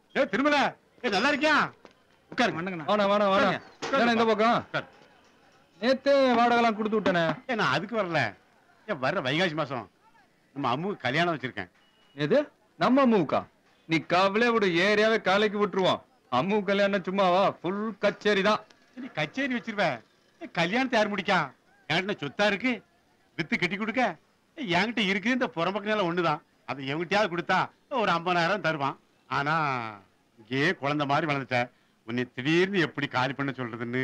ஏ திருமல ஏ நல்லா இருக்கியா உட்காருங்க வாடா வாடா வாடா ஏன்னா இந்த பக்கம் உட்காரு. நேத்து வாடகைலாம் கொடுத்து விட்டனே ஏ நான் அதுக்கு வரல ஏன் வர்ற வைகாசி மாசம் நம்ம அம்முக்கு கல்யாணம் வச்சிருக்கேன் எது நம்ம அம்முக்கா நீ கவலை விடு ஏரியாவே காலைக்கு விட்டுருவான் அம்மு கல்யாணம் சும்மாவா ஃபுல் கச்சேரி தான் நீ கச்சேரி வச்சிருவ ஏ, கல்யாணத்தை யார் முடிக்கா என்கிட்ட சொத்தா இருக்கு வித்து கட்டி கொடுக்க ஏ, என்கிட்ட இருக்கு இந்த புறம்பக்கு நிலம் ஒண்ணுதான் அதை எவங்கிட்டயாவது கொடுத்தா ஒரு ஐம்பதாயிரம் தருவான் ஆனா இங்கேயே குழந்தை மாதிரி வளர்ந்துட்ட உன்னை திடீர்னு எப்படி காலி பண்ண சொல்றதுன்னு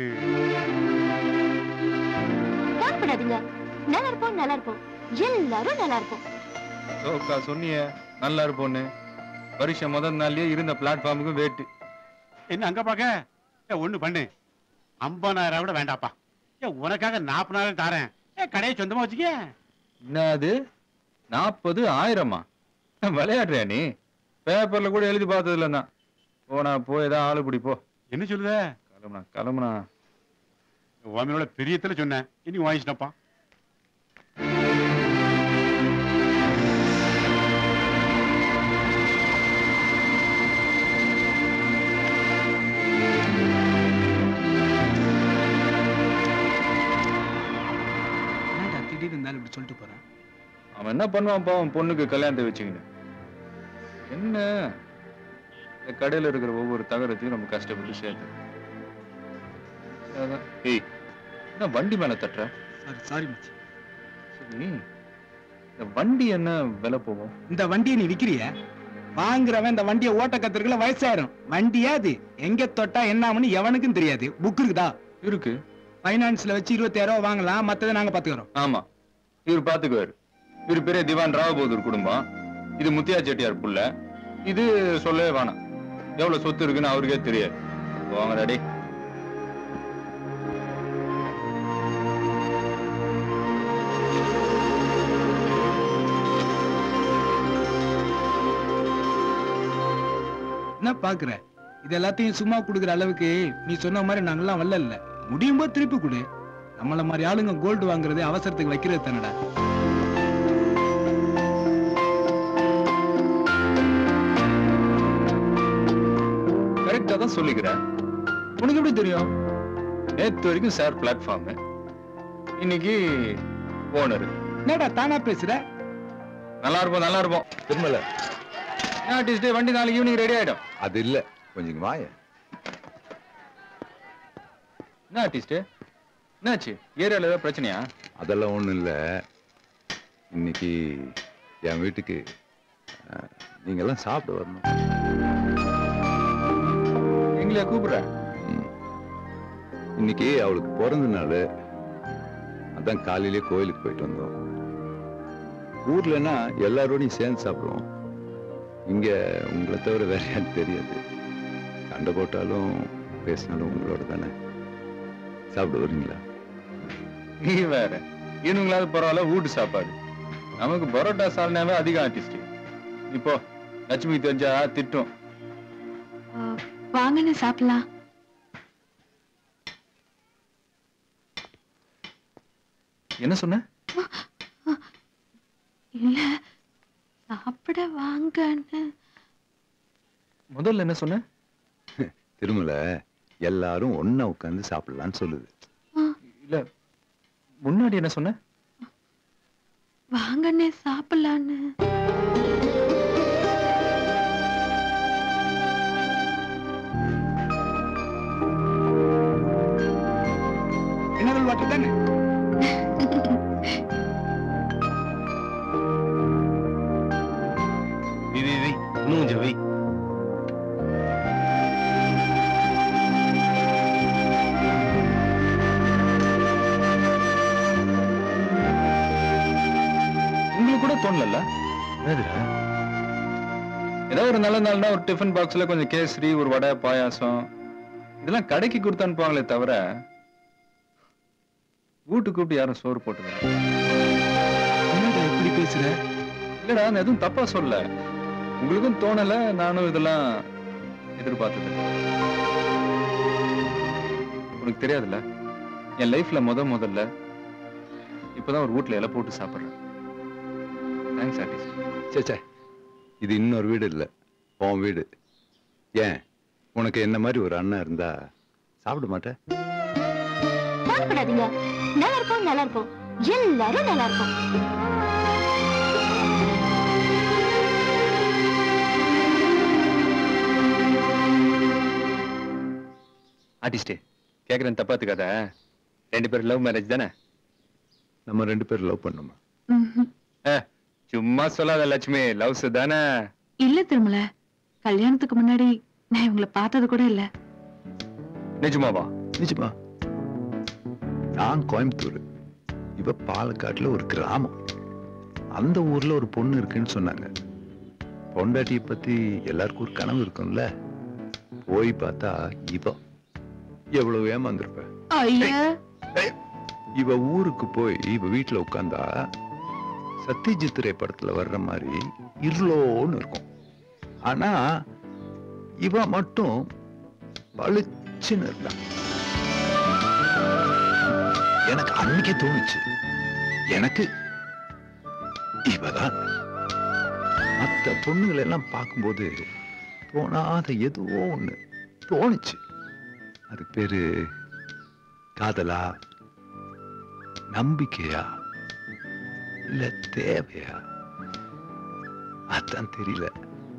கவலைப்படாதீங்க நல்லா இருப்போம் நல்லா இருப்போம் எல்லாரும் நல்லா இருப்போம் சோக்கா சொன்னியே நல்லா இருப்போன்னு வருஷம் முதல் நாள்லயே இருந்த பிளாட்ஃபார்முக்கும் வேட்டு என்ன அங்க பாக்க ஏ ஒண்ணு பண்ணு ஐம்பதாயிரம் கூட வேண்டாப்பா ஏ உனக்காக நாற்பதாயிரம் தாரேன் ஏ கடையை சொந்தமா வச்சுக்க என்னது நாற்பது ஆயிரமா விளையாடுறியா நீ பேப்பர்ல கூட எழுதி பார்த்தது இல்லைன்னா போனா போய் ஏதாவது ஆளு பிடி போ என்ன சொல்லுத கிளம்புனா கிளம்புனா உமையோட பெரியத்துல சொன்னேன் இனி வாங்கிச்சிட்டப்பா என்னடா திடீர்னு இருந்தாலும் இப்படி சொல்லிட்டு போறான் அவன் என்ன பண்ணுவான் பாவம் பொண்ணுக்கு கல்யாணத்தை வச்சுக்கின்னு என்ன இந்த கடையில இருக்கிற ஒவ்வொரு தகரத்தையும் நம்ம கஷ்டப்பட்டு சேர்த்து அதான். ஏய் என்ன வண்டி மேல தட்டுற சாரி சாரி மச்சி சரி இந்த வண்டி என்ன விலை போகும் இந்த வண்டியை நீ விக்கிறிய வாங்குறவன் இந்த வண்டியை ஓட்ட கத்துருக்குல வயசாயிரும் வண்டியா அது எங்க தொட்டா என்ன ஆகும்னு எவனுக்கும் தெரியாது புக் இருக்குதா இருக்கு பைனான்ஸ்ல வச்சு இருபத்தாயிரம் ரூபாய் வாங்கலாம் மத்ததை நாங்க பாத்துக்கிறோம் ஆமா இவர் பாத்துக்குவாரு இவர் பெரிய திவான் ராவபோதூர் குடும்பம் இது முத்தியா செட்டியார் புள்ள இது சொல்லவே வேணாம் எவ்வளவு சொத்து இருக்குன்னு அவருக்கே தெரியாது வாங்க டாடி என்ன பாக்குற இது எல்லாத்தையும் சும்மா குடுக்குற அளவுக்கு நீ சொன்ன மாதிரி நாங்கெல்லாம் வரல இல்ல முடியும் போது திருப்பி கொடு நம்மள மாதிரி ஆளுங்க கோல்டு வாங்குறது அவசரத்துக்கு வைக்கிறது தானடா கரெக்டா தான் சொல்லிக்கிறேன் உனக்கு எப்படி தெரியும் நேத்து வரைக்கும் சார் பிளாட்ஃபார்ம் இன்னைக்கு ஓனர் என்னடா தானா பேசுற நல்லா இருப்போம் நல்லா இருப்போம் திருமல ஆர்டிஸ்ட் வண்டி நாளைக்கு ஈவினிங் ரெடி ஆயிடும் அது இல்ல கொஞ்சம் வாய என்ன ஆர்டிஸ்ட் என்னாச்சு ஏரியால ஏதாவது பிரச்சனையா அதெல்லாம் ஒண்ணும் இல்ல இன்னைக்கு என் வீட்டுக்கு அஹ், நீங்க எல்லாம் சாப்பிட வரணும் எங்களையா கூப்பிடுற ம். இன்னைக்கு அவளுக்கு பிறந்த நாள் அதான் காலையிலே கோயிலுக்கு போயிட்டு வந்தோம் ஊர்லன்னா எல்லாரோடையும் சேர்ந்து சாப்பிடுவோம் இங்க உங்களை தவிர வேற யாரும் தெரியாது சண்டை போட்டாலும் பேசினாலும் உங்களோட தானே சாப்பிட வரீங்களா நீ வேற இவனுங்களாவது பரவாயில்ல வீட்டு சாப்பாடு நமக்கு பரோட்டா சால்னாவே அதிகம் ஆர்டிஸ்ட் இப்போ லட்சுமி தெரிஞ்சா திட்டும் வாங்கன்னு சாப்பிடலாம் என்ன சொன்ன இல்ல சாப்பிட வாங்கன்னு முதல்ல என்ன சொன்ன திருமல எல்லாரும் ஒண்ணா உட்கார்ந்து சாப்பிடலாம்னு சொல்லுது இல்ல முன்னாடி என்ன சொன்ன வாங்கன்னு சாப்பிடலான்னு மினரல் வாட்டர் தானே இது இது இன்னும் கொஞ்சம் வை உங்களுக்கு கூட தோணல ஏதாவது ஒரு நல்ல நாள்னா ஒரு டிஃபன் பாக்ஸ்ல கொஞ்சம் கேசரி ஒரு வடை பாயாசம் இதெல்லாம் கடைக்கு கொடுத்து அனுப்புவாங்களே தவிர வீட்டுக்கு கூப்பிட்டு யாரும் சோறு போட்டது என்னடா இப்படி பேசுற இல்லடா நான் எதுவும் தப்பா சொல்ல உங்களுக்கும் தோணல நானும் இதெல்லாம் எதிர்பார்த்தது இல்ல. உனக்கு தெரியாதுல்ல என் லைஃப்ல முத முதல்ல இப்பதான் ஒரு வீட்ல இலை போட்டு சாப்பிடுறேன் தேங்க்ஸ் ஆர்டிஸ்ட் சே சே இது இன்னொரு வீடு இல்ல உன் வீடு ஏன் உனக்கு என்ன மாதிரி ஒரு அண்ணன் இருந்தா சாப்பிட மாட்டேன் கவலைப்படாதீங்க நல்லா இருப்போம் நல்லா இருப்போம் எல்லாரும் நல்லா இருப்போம் ஆர்டிஸ்ட் கேக்குறேன் தப்பாத்துக்காத ரெண்டு பேரும் லவ் மேரேஜ் தானே நம்ம ரெண்டு பேரும் லவ் பண்ணுமா சும்மா சொல்லாத லட்சுமி லவ்ஸ் தானே இல்ல திருமல கல்யாணத்துக்கு முன்னாடி நான் இவங்கள பார்த்தது கூட இல்ல நிஜமாவா நிஜமா நான் கோயம்புத்தூர் இவ பாலக்காட்டுல ஒரு கிராமம் அந்த ஊர்ல ஒரு பொண்ணு இருக்குன்னு சொன்னாங்க பொண்டாட்டியை பத்தி எல்லாருக்கும் ஒரு கனவு இருக்கும்ல போய் பார்த்தா இவ எவ்வளவு ஏமாந்துருப்ப ஐயா இவ ஊருக்கு போய் இவ வீட்டுல உட்கார்ந்தா சத்யஜித் திரைப்படத்துல வர்ற மாதிரி இருளோன்னு இருக்கும் ஆனா இவ மட்டும் பளிச்சுன்னு இருக்கா எனக்கு அன்னைக்கே தோணுச்சு எனக்கு இவதான் மத்த பொண்ணுங்களை எல்லாம் பார்க்கும்போது தோணாத எதுவோ ஒண்ணு தோணுச்சு அதுக்கு பேரு காதலா நம்பிக்கையா இல்ல தேவையா அதான் தெரியல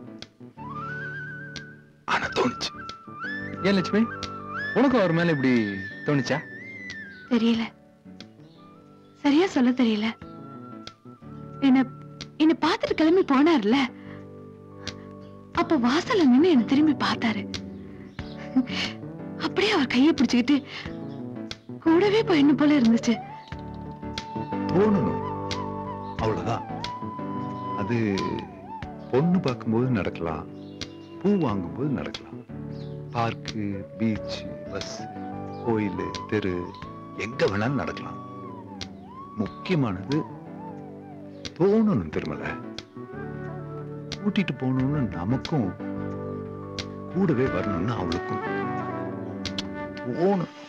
ஆனா தோணுச்சு ஏன் லட்சுமி உனக்கு அவர் மேல இப்படி தோணுச்சா தெரியல சரியா சொல்ல தெரியல என்ன என்ன பார்த்துட்டு கிளம்பி போனார்ல அப்ப வாசல்ல நின்னு என்ன திரும்பி பார்த்தாரு அப்படியே அவர் கையை பிடிச்சுக்கிட்டு கூடவே போயிடணும் போல இருந்துச்சு தோணணும் அவ்வளவுதான் அது பொண்ணு பார்க்கும்போது நடக்கலாம் பூ வாங்கும்போது நடக்கலாம் பார்க்கு பீச் பஸ் கோயில் தெரு எங்க வேணாலும் நடக்கலாம் முக்கியமானது தோணணும் திருமலை கூட்டிட்டு போகணும்னு நமக்கும் கூடவே வரணும்னு அவளுக்கும் தோணும்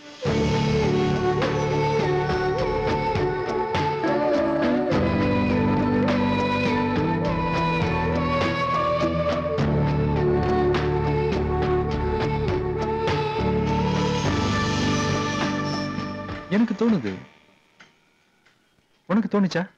எனக்கு தோணுது உனக்கு தோணுச்சா